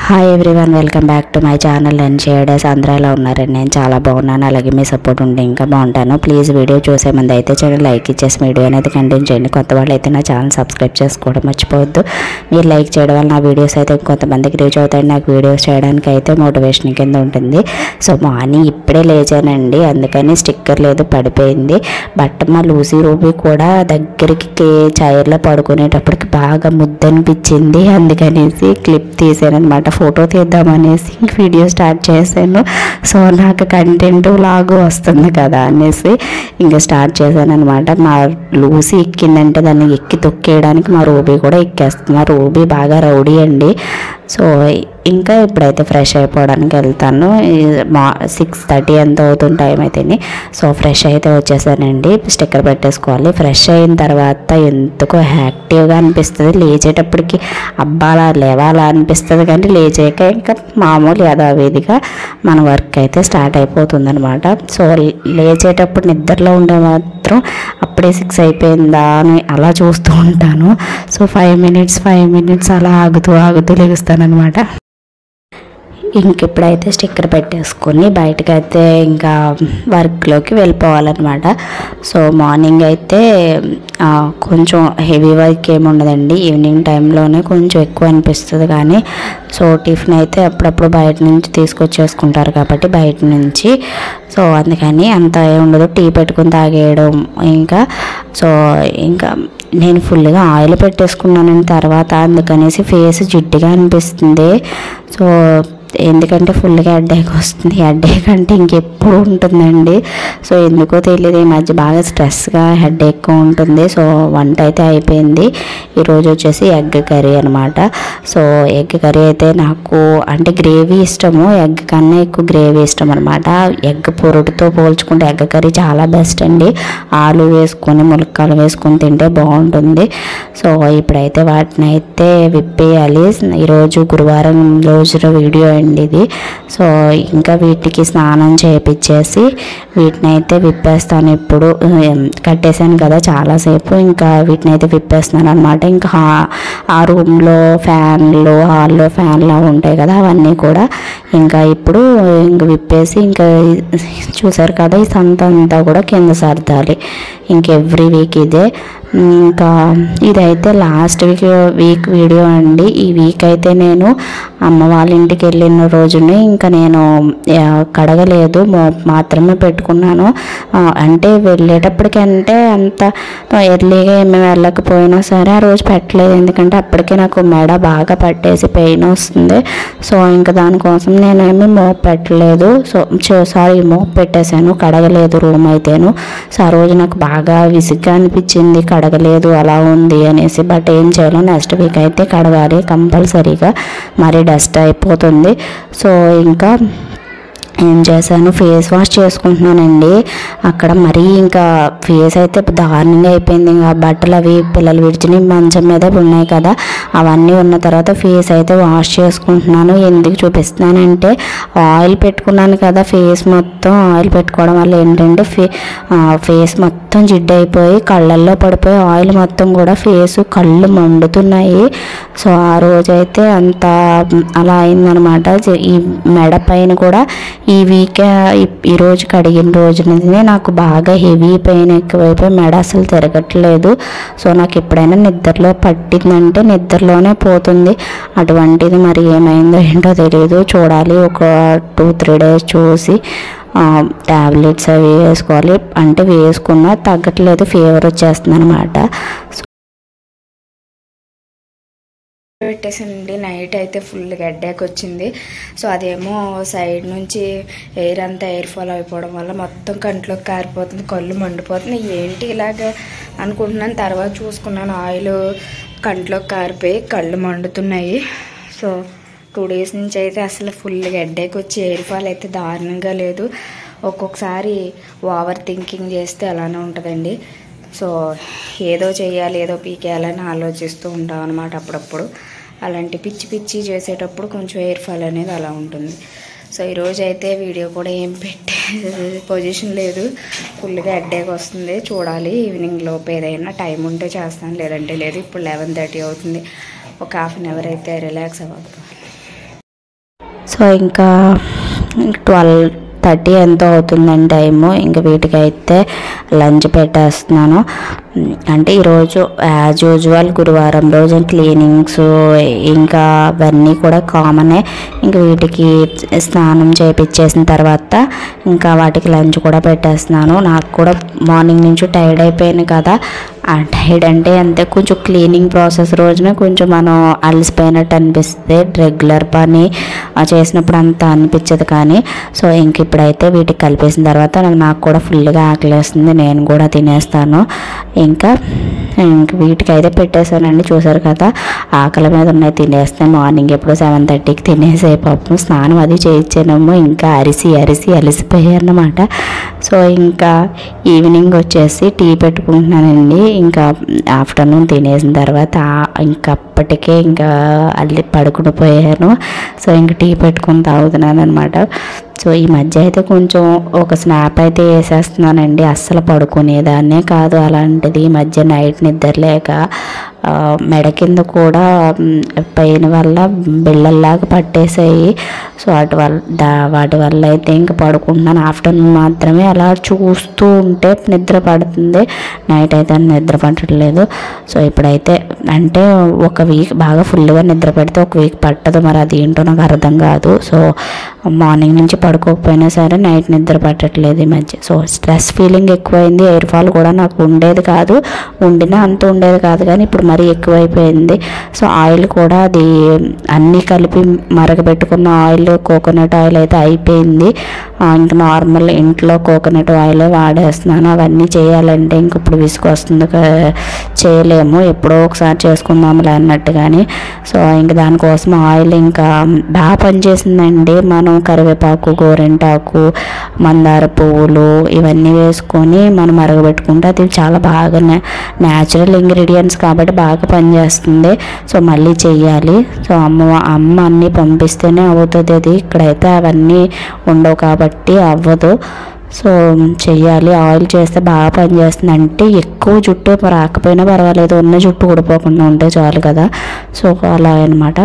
hi everyone welcome back to my channel and షేడర్స్ అందరూ ఎలా ఉన్నారండి నేను చాలా బాగున్నాను అలాగే మీ సపోర్ట్ ఉంటే ఇంకా బాగుంటాను ప్లీజ్ వీడియో చూసే ముందు అయితే ఛానల్ లైక్ ఇచ్చేసి వీడియో అనేది కంటిన్యూ చేయండి కొత్త వాళ్ళు అయితే నా ఛానల్ సబ్స్క్రైబ్ చేసుకోవడం మర్చిపోవద్దు మీరు లైక్ చేయడం వల్ల నా వీడియోస్ అయితే కొంతమందికి రీచ్ అవుతాయి నాకు వీడియోస్ చేయడానికి అయితే మోటివేషన్ కింద ఉంటుంది సో మార్నింగ్ ఇప్పుడే లేచానండి అందుకని స్టిక్కర్ లేదు పడిపోయింది బట్ మా లూసీ రూబీ కూడా దగ్గరికి కే- చైర్లో పడుకునేటప్పటికి బాగా ముద్దనిపించింది అందుకనేసి క్లిప్ తీసాను అనమాట ఫోటో తీద్దామనేసి వీడియో స్టార్ట్ చేశాను సో నాకు కంటెంట్ లాగు వస్తుంది కదా అనేసి ఇంకా స్టార్ట్ చేశాను అనమాట మా లూసీ ఎక్కిందంటే దాన్ని ఎక్కి తొక్కేయడానికి మా రూబీ కూడా ఎక్కేస్తుంది మా రూబీ బాగా రౌడీ అండి సో ఇంకా ఇప్పుడైతే ఫ్రెష్ అయిపోవడానికి వెళ్తాను ఈ- మా సిక్స్ థర్టీ ఎంత అవుతుంది టైం అయితేనే సో ఫ్రెష్ అయితే వచ్చేసానండి స్టిక్కర్ పెట్టేసుకోవాలి ఫ్రెష్ అయిన తర్వాత ఎందుకో యాక్టివ్గా అనిపిస్తుంది లేచేటప్పటికి అబ్బాలా లేవాలా అనిపిస్తుంది కానీ లేచాక ఇంకా మామూలు యథావిధిగా మన వర్క్ అయితే స్టార్ట్ అయిపోతుంది అనమాట సో లేచేటప్పుడు నిద్రలో ఉండే మాత్రం అప్పుడే సిక్స్ అయిపోయిందా అని అలా చూస్తూ ఉంటాను so five minutes five minutes అలా ఆగుతూ ఆగుతూ లెగుస్తానమాట ఇంక ఇప్పుడైతే స్టిక్కర్ పెట్టేసుకొని బయటకు అయితే ఇంకా వర్క్లోకి వెళ్ళిపోవాలన్నమాట సో మార్నింగ్ అయితే ఆ, కొంచెం హెవీ వర్క్ ఏమి ఉండదండి ఈవినింగ్ టైంలోనే కొంచెం ఎక్కువ అనిపిస్తుంది కానీ సో టిఫిన్ అయితే అప్పుడప్పుడు బయట నుంచి తీసుకొచ్చేసుకుంటారు కాబట్టి బయట నుంచి సో అందుకని అంత ఏం ఉండదు టీ పెట్టుకుని తాగేయడం ఇంకా సో ఇంకా నేను ఫుల్గా ఆయిల్ పెట్టేసుకున్నాను తర్వాత అందుకనేసి ఫేస్ జిడ్డుగా అనిపిస్తుంది సో ఎందుకంటే ఫుల్గా హెడ్ఏక్ వస్తుంది హెడ్ఏక్ అంటే ఇంకెప్పుడు ఉంటుందండి సో ఎందుకో తెలియదు ఈ మధ్య బాగా స్ట్రెస్గా హెడ్ ఎక్కువ ఉంటుంది సో వంట అయితే అయిపోయింది ఈరోజు వచ్చేసి ఎగ్ కర్రీ అనమాట సో ఎగ్ కర్రీ అయితే నాకు అంటే గ్రేవీ ఇష్టము ఎగ్ కన్నా ఎక్కువ గ్రేవీ ఇష్టం అనమాట ఎగ్ పొరుటుతో పోల్చుకుంటే ఎగ్ కర్రీ చాలా బెస్ట్ అండి ఆలు వేసుకొని ములక్కాలు వేసుకొని తింటే బాగుంటుంది సో ఇప్పుడైతే వాటిని అయితే విప్పేయాలి ఈరోజు గురువారం రోజున వీడియో అండి ఇది సో ఇంకా వీటికి స్నానం చేపించేసి వీటిని అయితే విప్పేస్తాను ఇప్పుడు ఉమ్, కట్టేశాను కదా చాలాసేపు ఇంకా వీటిని అయితే విప్పేస్తున్నాను అనమాట ఇంకా హా- ఆ రూమ్లో ఫ్యాన్లు హాల్లో ఫ్యాన్లు అవి ఉంటాయి కదా అవన్నీ కూడా ఇంకా ఇప్పుడు ఇంక విప్పేసి ఇంకా చూసారు కదా ఈ సంత అంతా కూడా కింద సర్దాలి ఇంక ఎవ్రీ వీక్ ఇదే ఇంకా ఇదైతే లాస్ట్ వీక్ వీక్ వీడియో అండి ఈ వీక్ అయితే నేను అమ్మ వాళ్ళ ఇంటికి వెళ్ళిన రోజునే ఇంకా నేను ఆ, కడగలేదు మోప్ మాత్రమే పెట్టుకున్నాను ఆ, అంటే వెళ్ళేటప్పటికి అంటే అంత ఎర్లీగా ఏమి వెళ్ళకపోయినా సరే ఆ రోజు పెట్టలేదు ఎందుకంటే అప్పటికే నాకు మెడ బాగా పట్టేసి పెయిన్ వస్తుంది సో ఇంకా దానికోసం నేనేమి మోప్ పెట్టలేదు సో సారీ మోప్ పెట్టేశాను కడగలేదు రూమ్ అయితేను సో ఆ రోజు నాకు బాగా విసుగ్గా అనిపించింది కడగలేదు అలా ఉంది అనేసి బట్ ఏం చేయాలో నెక్స్ట్ వీక్ అయితే కడగాలి కంపల్సరీగా మరి డస్ట్ అయిపోతుంది సో ఇంకా ఏం చేశాను ఫేస్ వాష్ చేసుకుంటున్నానండి అక్కడ మరీ ఇంకా ఫేస్ అయితే దారుణంగా అయిపోయింది ఇంకా బట్టలు అవి పిల్లలు విడిచిని మంచం మీద ఉన్నాయి కదా అవన్నీ ఉన్న తర్వాత ఫేస్ అయితే వాష్ చేసుకుంటున్నాను ఎందుకు చూపిస్తున్నానంటే ఆయిల్ పెట్టుకున్నాను కదా ఫేస్ మొత్తం ఆయిల్ పెట్టుకోవడం వల్ల ఏంటంటే ఫే ఆ, ఫేస్ మొత్తం జిడ్డు అయిపోయి కళ్ళల్లో పడిపోయి ఆయిల్ మొత్తం కూడా ఫేస్ కళ్ళు మండుతున్నాయి సో ఆ రోజైతే అంత అలా అయిందనమాట జ- ఈ మెడ పైన కూడా ఈ వీక్ ఈ రోజు కడిగిన రోజుననే నాకు బాగా హెవీ పెయిన్ ఎక్కువైపోయి మెడ అసలు తిరగట్లేదు సో నాకు ఎప్పుడైనా నిద్రలో పట్టిందంటే నిద్రలోనే పోతుంది అటువంటిది మరి ఏమైందో ఏంటో తెలియదు చూడాలి ఒక టూ త్రీ డేస్ చూసి ట్యాబ్లెట్స్ అవి వేసుకోవాలి అంటే వేసుకున్నా తగ్గట్లేదు ఫీవర్ వచ్చేస్తుంది అనమాట పెట్టేసానండి నైట్ అయితే ఫుల్ హెడ్ఏక్ వచ్చింది సో అదేమో సైడ్ నుంచి ఎయిర్ అంతా ఎయిర్ ఫాల్ అయిపోవడం వల్ల మొత్తం కంట్లోకి కారిపోతుంది కళ్ళు మండిపోతుంది ఏంటి ఇలాగ అనుకుంటున్నాను తర్వాత చూసుకున్నాను ఆయిల్ కంట్లోకి కారిపోయి కళ్ళు మండుతున్నాయి సో టూ డేస్ నుంచి అయితే అసలు ఫుల్ హెడ్ఏక్ వచ్చి ఎయిర్ ఫాల్ అయితే దారుణంగా లేదు ఒక్కొక్కసారి ఓవర్ థింకింగ్ చేస్తే అలానే ఉంటుందండి సో ఏదో చేయాలి ఏదో పీకేయాలని ఆలోచిస్తూ ఉంటాం అనమాట అప్పుడప్పుడు అలాంటి పిచ్చి పిచ్చి చేసేటప్పుడు కొంచెం ఎయిర్ ఫాల్ అనేది అలా ఉంటుంది సో ఈరోజు అయితే వీడియో కూడా ఏం పెట్టే పొజిషన్ లేదు ఫుల్గా హెడ్ఏక్ వస్తుంది చూడాలి ఈవినింగ్ లోపు ఏదైనా టైం ఉంటే చేస్తాను లేదంటే లేదు ఇప్పుడు లెవెన్ థర్టీ అవుతుంది ఒక హాఫ్ అన్ అవర్ అయితే రిలాక్స్ అవ్వాలి సో ఇంకా ట్వెల్వ్ థర్టీ ఎంతో అవుతుందండి టైము ఇంకా వీటికైతే లంచ్ పెట్టేస్తున్నాను ఉమ్, అంటే ఈరోజు యాజ్ యూజువల్ గురువారం రోజు క్లీనింగ్స్ ఇంకా అవన్నీ కూడా కామనే ఇంకా వీటికి స్నానం చేపించేసిన తర్వాత ఇంకా వాటికి లంచ్ కూడా పెట్టేస్తున్నాను నాకు కూడా మార్నింగ్ నుంచి టైర్డ్ అయిపోయాను కదా ఆ టైర్డ్ అంటే అంతే కొంచెం క్లీనింగ్ ప్రాసెస్ రోజున కొంచెం మనం అలసిపోయినట్టు అనిపిస్తుంది రెగ్యులర్ పని ఆ, చేసినప్పుడు అంత అనిపించదు కానీ సో ఇంక ఇప్పుడైతే వీటికి కలిపేసిన తర్వాత నాకు- నాకు కూడా ఫుల్గా ఆకలేస్తుంది నేను కూడా తినేస్తాను ఇంకా ఇంక వీటికి అయితే పెట్టేశానండి చూసారు కదా ఆకలి మీద ఉన్నాయి తినేస్తే మార్నింగ్ ఎప్పుడు సెవెన్ థర్టీకి తినేసే పాపం స్నానం అది చేయించానేమో ఇంకా అరిసి అరిసి అలసిపోయారన్నమాట సో ఇంకా ఈవినింగ్ వచ్చేసి టీ పెట్టుకుంటున్నానండి ఇంకా ఆఫ్టర్నూన్ తినేసిన తర్వాత ఆ- ఇంకా అప్పటికే ఇంకా అల్లి పడుకుని పోయాను సో ఇంక టీ పెట్టుకుని తాగుతున్నాను అనమాట సో ఈ మధ్య అయితే కొంచెం ఒక స్నాప్ అయితే వేసేస్తున్నానండి అస్సలు పడుకునేదాన్నే కాదు అలాంటిది ఈ మధ్య నైట్ నిద్ర లేక ఆ, మెడ కింద కూడా పెయిన్ వల్ల బిళ్ళల్లాగా పట్టేసాయి సో వాటి వల్ల దా వాటి వల్ల అయితే ఇంకా పడుకుంటున్నాను ఆఫ్టర్నూన్ మాత్రమే అలా చూస్తూ ఉంటే నిద్ర పడుతుంది నైట్ అయితే నిద్ర పట్టట్లేదు సో ఇప్పుడైతే అంటే ఒక వీక్ బాగా ఫుల్గా నిద్ర పెడితే ఒక వీక్ పట్టదు మరి అది ఏంటో నాకు అర్థం కాదు సో మార్నింగ్ నుంచి పడుకోకపోయినా సరే నైట్ నిద్ర పట్టట్లేదు ఈ మధ్య సో స్ట్రెస్ ఫీలింగ్ ఎక్కువైంది ఎయిర్ ఫాల్ కూడా నాకు ఉండేది కాదు ఉండినా అంత ఉండేది కాదు కానీ ఇప్పుడు మరీ ఎక్కువైపోయింది సో ఆయిల్ కూడా అది అన్నీ కలిపి మరగబెట్టుకున్న ఆయిల్ కోకోనట్ ఆయిల్ అయితే అయిపోయింది ఆ, ఇంకా నార్మల్ ఇంట్లో కోకోనట్ ఆయిల్ వాడేస్తున్నాను అవన్నీ చేయాలంటే ఇంక ఇప్పుడు విసుగు వస్తుంది క- చేయలేము ఎప్పుడో ఒకసారి చేసుకుందాంలే అన్నట్టు కానీ సో ఇంక దానికోసం ఆయిల్ ఇంకా బాగా పనిచేసిందండి మనం కరివేపాకు గోరింటాకు మందార పువ్వులు ఇవన్నీ వేసుకొని మనం మరగబెట్టుకుంటే అది చాలా బాగా న్యాచురల్ ఇంగ్రీడియంట్స్ కాబట్టి బాగా పనిచేస్తుంది సో మళ్ళీ చెయ్యాలి సో అమ్మ అమ్మ అన్నీ పంపిస్తేనే అవుతుంది అది ఇక్కడైతే అవన్నీ ఉండవు కాబట్టి అవ్వదు సో చెయ్యాలి ఆయిల్ చేస్తే బాగా పనిచేస్తుంది అంటే ఎక్కువ జుట్టు రాకపోయినా పర్వాలేదు ఉన్న జుట్టు ఊడిపోకుండా ఉంటే చాలు కదా సో అలా అనమాట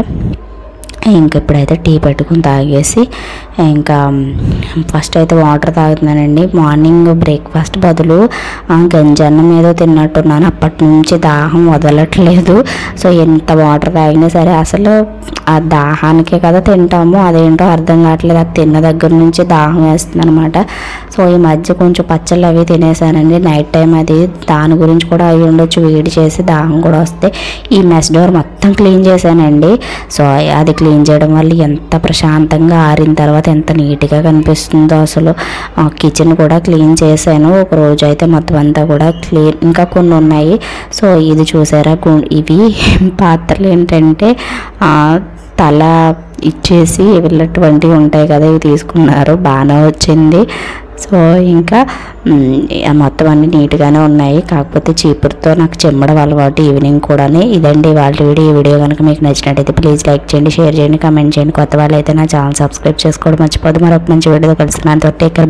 ఇంక ఇప్పుడైతే టీ పెట్టుకుని తాగేసి ఇంకా ఫస్ట్ అయితే వాటర్ తాగుతున్నానండి మార్నింగ్ బ్రేక్ఫాస్ట్ బదులు ఆ, గంజన్నం ఏదో తిన్నట్టున్నాను అప్పటి నుంచి దాహం వదలట్లేదు సో ఎంత వాటర్ తాగినా సరే అసలు ఆ దాహానికే కదా తింటాము అదేంటో అర్థం కావట్లేదు అది తిన్న దగ్గర నుంచి దాహం వేస్తుంది అనమాట సో ఈ మధ్య కొంచెం పచ్చళ్ళు అవి తినేసానండి నైట్ టైం అది దాని గురించి కూడా అవి ఉండొచ్చు వేడి చేసి దాహం కూడా వస్తే ఈ మెస్ డోర్ మొత్తం క్లీన్ చేశానండి సో అది క్లీన్ చేయడం వల్ల ఎంత ప్రశాంతంగా ఆరిన తర్వాత ఎంత నీట్గా కనిపిస్తుందో అసలు కిచెన్ కూడా క్లీన్ చేశాను ఒక రోజు అయితే మొత్తం అంతా కూడా క్లీన్ ఇంకా కొన్ని ఉన్నాయి సో ఇది చూసారా గు- ఇవి పాత్రలు ఏంటంటే ఆ, తల ఇచ్చేసి వీళ్ళటువంటివి ఉంటాయి కదా ఇవి తీసుకున్నారు బాగానే వచ్చింది సో ఇంకా మ్, ఆ మొత్తం అన్ని నీట్గానే ఉన్నాయి కాకపోతే చీపురుతో నాకు చెమ్మడం అలవాటు ఈవినింగ్ కూడా ఇదండి వాళ్ళ వీడియో ఈ వీడియో కనుక మీకు నచ్చినట్టయితే ప్లీజ్ లైక్ చేయండి షేర్ చేయండి కమెంట్ చేయండి కొత్త వాళ్ళు అయితే నా ఛానల్ సబ్స్క్రైబ్ చేసుకోవడం మర్చిపోదు మరొక మంచి వీడియో కలుస్తున్నాను టేక్